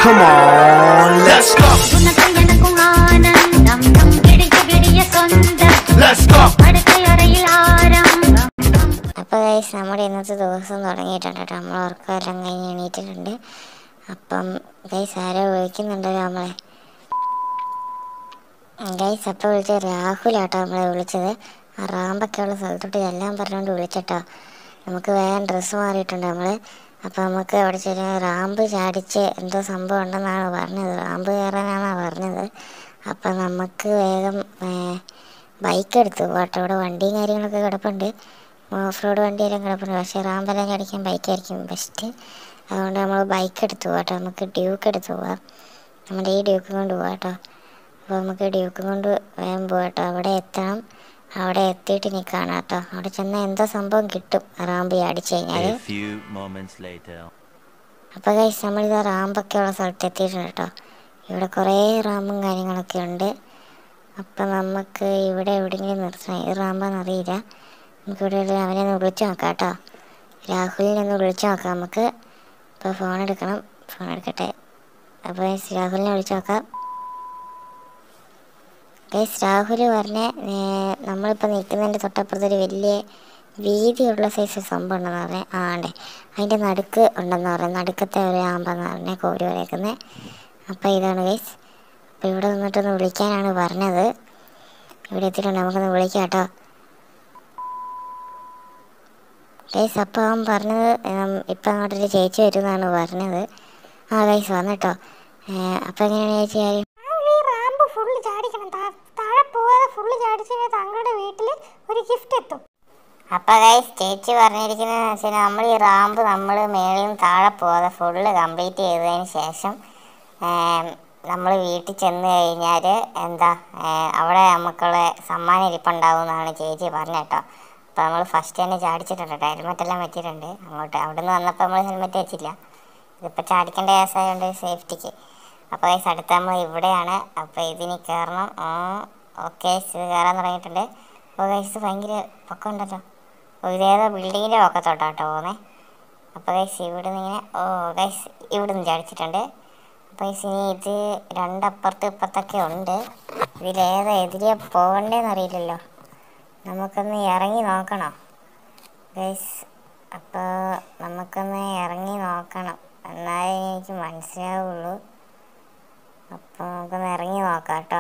Come on, let's go. உனக்கு எனக்கும் ஆனந்தம் நம் விடிய விடிய சொந்தம் Let's go. படுக்கையறையில் ஆரம்பம் അപ്പോൾ ഗൈസ് നമ്മുടെ ഇന്നത്തെ ദിവസം തുടങ്ങിയിട്ടുണ്ട് കേട്ടോ നമ്മൾ ഉറക്കമെല്ലാം കഴിഞ്ഞ് എണീറ്റിട്ടുണ്ട് അപ്പം ഗൈസ് ആരോ വിളിക്കുന്നുണ്ടല്ലോ നമ്മളെ ഗൈസ് അപ്പോൾ വിളിച്ചത് രാഹുലാട്ടോ നമ്മളെ വിളിച്ചത് ആ റാമ്പൊക്കെ ഉള്ള സ്ഥലത്തോട്ട് എല്ലാം പറഞ്ഞുകൊണ്ട് വിളിച്ചിട്ടോ നമുക്ക് വേഗം ഡ്രസ്സ് മാറിയിട്ടുണ്ട് നമ്മൾ അപ്പോൾ നമുക്ക് അവിടെ ചെറിയ റാമ്പ് ചാടിച്ച് എന്തോ സംഭവം ഉണ്ടെന്നാണ് പറഞ്ഞത് റാമ്പ് കയറാനാണ് പറഞ്ഞത് അപ്പം നമുക്ക് വേഗം ബൈക്ക് എടുത്തു കേട്ടോ ഇവിടെ വണ്ടിയും കാര്യങ്ങളൊക്കെ കിടപ്പുണ്ട് ഓഫ് റോഡ് വണ്ടിയെല്ലാം കിടപ്പുണ്ട് പക്ഷേ റാമ്പെല്ലാം ചടിക്കാൻ ബൈക്കായിരിക്കും ബെസ്റ്റ് അതുകൊണ്ട് നമ്മൾ ബൈക്ക് എടുത്തു കേട്ടോ നമുക്ക് ഡ്യൂക്ക് എടുത്ത് പോവാം നമ്മുടെ ഈ ഡ്യൂക്ക് കൊണ്ട് പോവാം കേട്ടോ അപ്പോൾ നമുക്ക് ഡ്യൂക്ക് കൊണ്ട് വേഗം പോവാം കേട്ടോ അവിടെ എത്തണം അവിടെ എത്തിയിട്ട് ഇനി കാണാം കേട്ടോ അവിടെ ചെന്നാൽ എന്തോ സംഭവം കിട്ടും റാമ്പ് ചാടിച്ച് കഴിഞ്ഞാൽ A few moments later. അപ്പോൾ കഴിച്ച് നമ്മളിത് റാമ്പൊക്കെ ഉള്ള സ്ഥലത്ത് എത്തിയിട്ടുണ്ട് കേട്ടോ ഇവിടെ കുറേ റാമ്പും കാര്യങ്ങളൊക്കെ ഉണ്ട് അപ്പം നമുക്ക് ഇവിടെ എവിടെയെങ്കിലും നിർത്തണം ഈ റാമ്പാന്ന് അറിയില്ല നമുക്ക് ഇവിടെ ഒരു അവനെ ഒന്ന് വിളിച്ചു നോക്കാം കേട്ടോ രാഹുലിനെ ഒന്ന് വിളിച്ചു നോക്കാം നമുക്ക് ഇപ്പോൾ ഫോൺ എടുക്കണം ഫോൺ എടുക്കട്ടെ അപ്പോൾ ഗൈസ് രാഹുലിനെ വിളിച്ചു നോക്കാം ഗൈസ് രാഹുൽ പറഞ്ഞ നമ്മളിപ്പോൾ നിൽക്കുന്നതിൻ്റെ തൊട്ടപ്പുറത്തൊരു വലിയ വീതിയുള്ള സൈസ് സംഭവം ഉണ്ടെന്ന് പറഞ്ഞാൽ ആ ഉണ്ട് അതിൻ്റെ നടുക്ക് ഉണ്ടെന്ന് പറയാം നടുക്കത്തെ ഒരു ആമ്പെന്ന് പറഞ്ഞാൽ കോരി വരേക്കുന്നത് അപ്പോൾ ഇതാണ് ഗൈസ് അപ്പോൾ ഇവിടെ നിന്നിട്ടൊന്ന് വിളിക്കാനാണ് പറഞ്ഞത് ഇവിടെ എത്തിയിട്ടുണ്ട് നമുക്കൊന്ന് വിളിക്കാം കേട്ടോ ഗൈസ് അപ്പോൾ അവൻ പറഞ്ഞത് ഉം, ഇപ്പം അങ്ങോട്ടൊരു ചേച്ചി വരുമെന്നാണ് പറഞ്ഞത് ആ ഗൈസ് വന്നിട്ടോ അപ്പോൾ എങ്ങനെയാണ് ചേച്ചി കാര്യം ഈ റാമ്പ് ഫുള്ള് ചാടിക്കണം താ- താഴെ പോവാതെ ഫുള്ള് ചാടിച്ചു കഴിഞ്ഞാൽ താങ്കളുടെ വീട്ടിൽ ഒരു ഗിഫ്റ്റ് എത്തും അപ്പോൾ ഗൈസ് ചേച്ചി പറഞ്ഞിരിക്കുന്നതെന്ന് വെച്ചാൽ നമ്മൾ ഈ റാമ്പ് നമ്മൾ മേളിൽ നിന്ന് താഴെ പോകാതെ ഫുള്ള് കംപ്ലീറ്റ് ചെയ്തതിന് ശേഷം നമ്മൾ വീട്ടിൽ ചെന്ന് കഴിഞ്ഞാൽ എന്താ ഏം, അവിടെ നമുക്കുള്ള സമ്മാനം ഇരിപ്പുണ്ടാവും എന്നാണ് ചേച്ചി പറഞ്ഞത് കേട്ടോ അപ്പോൾ നമ്മൾ ഫസ്റ്റ് തന്നെ ചാടിച്ചിട്ടുണ്ട് കേട്ടോ ഹെൽമെറ്റ് എല്ലാം വെച്ചിട്ടുണ്ട് അങ്ങോട്ട് അവിടെ നിന്ന് വന്നപ്പോൾ നമ്മൾ ഹെൽമെറ്റ് വെച്ചില്ല ഇതിപ്പോൾ ചാടിക്കേണ്ട കേസായതുകൊണ്ട് സേഫ്റ്റിക്ക് അപ്പോൾ ഗൈസ് അടുത്ത നമ്മൾ ഇവിടെയാണ് അപ്പോൾ ഇതിന് കയറണം ഓക്കെ ഇത് കയറാൻ തുടങ്ങിയിട്ടുണ്ട് അപ്പോൾ ഗൈസ് ഭയങ്കര പൊക്കം ഉണ്ടല്ലോ ഓ ഇതേതോ ബിൽഡിങ്ങിൻ്റെ പൊക്കത്തോട്ടാ കേട്ടോ പോകുന്നത് അപ്പോൾ ഗൈസ് ഇവിടെ നിന്ന് ഇങ്ങനെ ഓ ഗൈസ് ഇവിടെ നിന്ന് ചാടിച്ചിട്ടുണ്ട് അപ്പോൾ ഗൈസ് ഇനി ഇത് രണ്ടപ്പുറത്ത് ഇപ്പുറത്തൊക്കെ ഉണ്ട് ഇതിലേതാ എതിരെ പോകണ്ടേന്ന് അറിയില്ലല്ലോ നമുക്കൊന്ന് ഇറങ്ങി നോക്കണം ഗൈസ് അപ്പോൾ നമുക്കൊന്ന് ഇറങ്ങി നോക്കണം എന്നാലേ എനിക്ക് മനസ്സിലാവുള്ളൂ അപ്പോൾ നമുക്കൊന്ന് ഇറങ്ങി നോക്കാം കേട്ടോ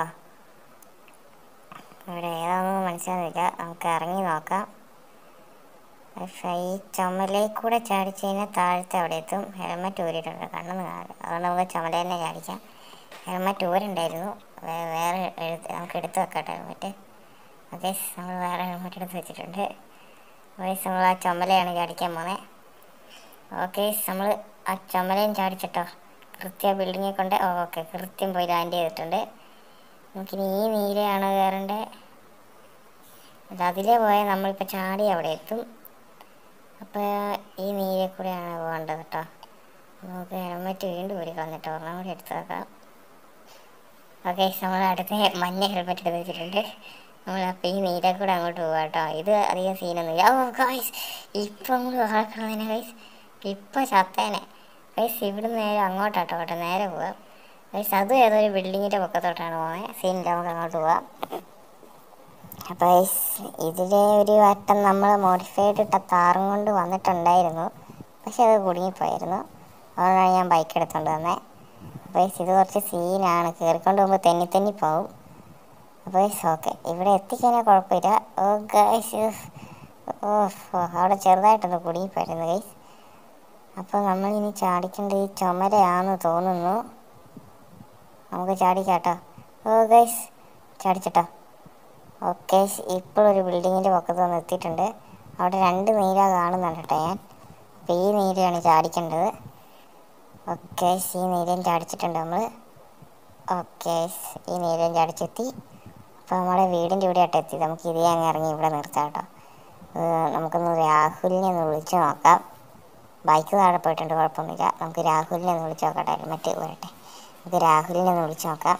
ഇവിടെ ഏതാണെന്ന് മനസ്സിലാവുന്നില്ല നമുക്ക് ഇറങ്ങി നോക്കാം പക്ഷേ ഈ ചുമലയിൽ കൂടെ ചാടിച്ച് കഴിഞ്ഞാൽ താഴത്തെ അവിടെ എത്തും ഹെൽമെറ്റ് ഊരിയിട്ടുണ്ട് കണ്ണെന്ന് കാണില്ല അതുകൊണ്ട് നമുക്ക് ചുമല തന്നെ ചാടിക്കാം ഹെൽമെറ്റ് ഊരുണ്ടായിരുന്നു വേ- വേറെ എടുത്ത് നമുക്ക് എടുത്ത് വെക്കട്ടെ ഹെൽമെറ്റ് ഓക്കെ നമ്മൾ വേറെ ഹെൽമെറ്റ് എടുത്ത് വെച്ചിട്ടുണ്ട് വയസ്സ് നമ്മൾ ആ ചുമലയാണ് ചാടിക്കാൻ പോകുന്നത് ഓക്കെ നമ്മൾ ആ ചുമലയും ചാടിച്ചിട്ടോ കൃത്യ ബിൽഡിങ്ങിൽ കൊണ്ട് ഓക്കെ കൃത്യം പോയി ലാൻഡ് ചെയ്തിട്ടുണ്ട് നമുക്കിനി ഈ നീരയാണ് കയറേണ്ടത് അത് അതിലേ പോയാൽ നമ്മളിപ്പോൾ ചാടി അവിടെ എത്തും അപ്പോൾ ഈ നീരെ കൂടെയാണ് പോകേണ്ടത് കേട്ടോ നമുക്ക് ഹെൽമെറ്റ് വീണ്ടും ഊരി കളഞ്ഞിട്ട് ഒരെണ്ണം കൂടി എടുത്ത് വെക്കാം ഓക്കെ നമ്മൾ അടുത്ത മഞ്ഞ ഹെൽമെറ്റ് എടുത്ത് വെച്ചിട്ടുണ്ട് നമ്മൾ അപ്പോൾ ഈ നീരെ കൂടെ അങ്ങോട്ട് പോകാം കേട്ടോ ഇത് അധികം സീനൊന്നുമില്ല ഓ ഗൈസ് ഇപ്പം നമ്മൾ വാഴക്കളഞ്ഞ ഗൈസ് ഇപ്പം ചത്തേനെ ഗൈസ് ഇവിടുന്ന് നേരെ അങ്ങോട്ടാട്ടോ കേട്ടോ നേരെ പോവാം ഗൈസ് അതും ഏതൊരു ബിൽഡിങ്ങിൻ്റെ പൊക്കത്തോട്ടാണ് പോകുന്നത് സീനില്ല നമുക്ക് അങ്ങോട്ട് പോവാം അപ്പോൾ ഇതിലെ ഒരു വട്ടം നമ്മൾ മോഡിഫൈഡ് ഇട്ട താറും കൊണ്ട് വന്നിട്ടുണ്ടായിരുന്നു പക്ഷെ അത് കുടുങ്ങിപ്പോയിരുന്നു അതുകൊണ്ടാണ് ഞാൻ ബൈക്ക് എടുത്തുകൊണ്ട് വന്നത് അപ്പോൾ ഇത് കുറച്ച് സീനാണ് കയറിക്കൊണ്ട് പോകുമ്പോൾ തെന്നി തെന്നി പോകും അപ്പോൾ ഓക്കെ ഇവിടെ എത്തിക്കഴിഞ്ഞാൽ കുഴപ്പമില്ല ഓ ഗൈസ് ഓ ഓ, അവിടെ ചെറുതായിട്ടൊന്ന് കുടുങ്ങിപ്പോയിരുന്നു ഗൈസ് അപ്പോൾ നമ്മളിനി ചാടിക്കേണ്ട ഈ ചുമരയാണെന്ന് തോന്നുന്നു നമുക്ക് ചാടിക്കാട്ടോ ഓ ഗൈസ് ചാടിച്ചിട്ടോ ഓക്കെ ഇപ്പോഴൊരു ബിൽഡിങ്ങിൻ്റെ പക്കത്ത് വന്ന് എത്തിയിട്ടുണ്ട് അവിടെ രണ്ട് നീര കാണുന്നുണ്ട് കേട്ടോ ഞാൻ അപ്പോൾ ഈ നീരയാണ് ചാടിക്കേണ്ടത് ഓക്കെ ഈ നീരയും ചാടിച്ചിട്ടുണ്ട് നമ്മൾ ഓക്കെ ഈ നീരയും ചാടിച്ചെത്തി അപ്പോൾ നമ്മുടെ വീടിൻ്റെ ഇവിടെ ആയിട്ട് എത്തി നമുക്ക് ഇതേ അങ്ങ് ഇറങ്ങി ഇവിടെ നിർത്താം കേട്ടോ ഏർ നമുക്കൊന്ന് രാഹുലിനെ ഒന്ന് വിളിച്ച് നോക്കാം ബൈക്ക് താഴെ പോയിട്ടുണ്ട് കുഴപ്പമൊന്നുമില്ല നമുക്ക് രാഹുലിനെ ഒന്ന് വിളിച്ച് നോക്കട്ടെ ഹെൽമെറ്റ് വരട്ടെ നമുക്ക് രാഹുലിനെ ഒന്ന് വിളിച്ച് നോക്കാം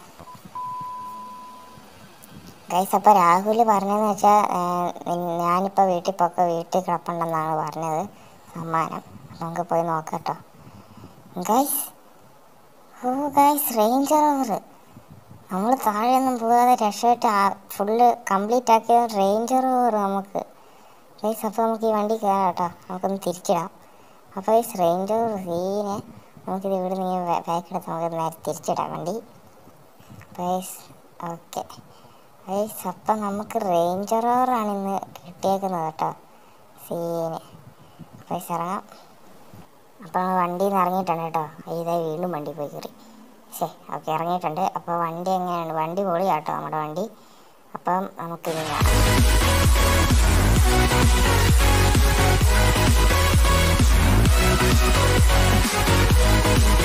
ഗൈസ് അപ്പോൾ രാഹുൽ പറഞ്ഞതെന്ന് വെച്ചാൽ ഞാനിപ്പോൾ വീട്ടിൽ പോക്കെ വീട്ടിൽ കിടപ്പുണ്ടെന്നാണ് പറഞ്ഞത് സമ്മാനം അപ്പോൾ നമുക്ക് പോയി നോക്കാം കേട്ടോ guys oh guys ranger over നമ്മൾ താഴെയൊന്നും പോകാതെ രക്ഷപ്പെട്ട് ഫുള്ള് കംപ്ലീറ്റ് ആക്കിയത് റേഞ്ചർ ഓവർ നമുക്ക് ഗൈസ് അപ്പോൾ നമുക്ക് ഈ വണ്ടി കയറാം കേട്ടോ നമുക്കൊന്ന് തിരിച്ചിടാം അപ്പോൾ ഗൈസ് റേഞ്ചർ ഓവർ സീനെ നമുക്കിത് ഇവിടെ നിന്ന് ബാക്ക് എടുത്ത് നമുക്ക് നേരെ തിരിച്ചിടാം വണ്ടി ഗൈസ് ഓക്കെ ഗൈസ് അപ്പം നമുക്ക് റേഞ്ചർ ഓവറാണ് ഇന്ന് കിട്ടിയേക്കുന്നത് കേട്ടോ സീന് ഗൈസ് ഇറങ്ങാം അപ്പോൾ നമ്മൾ വണ്ടിയിൽ നിന്ന് ഇറങ്ങിയിട്ടുണ്ട് കേട്ടോ ഇതായി വീണ്ടും വണ്ടി പോയി കയറി ശേ ഓക്കെ ഇറങ്ങിയിട്ടുണ്ട് അപ്പോൾ വണ്ടി എങ്ങനെയാണ് വണ്ടി പൊളിയാട്ടോ നമ്മുടെ വണ്ടി അപ്പം നമുക്ക് ഇനി കാണാം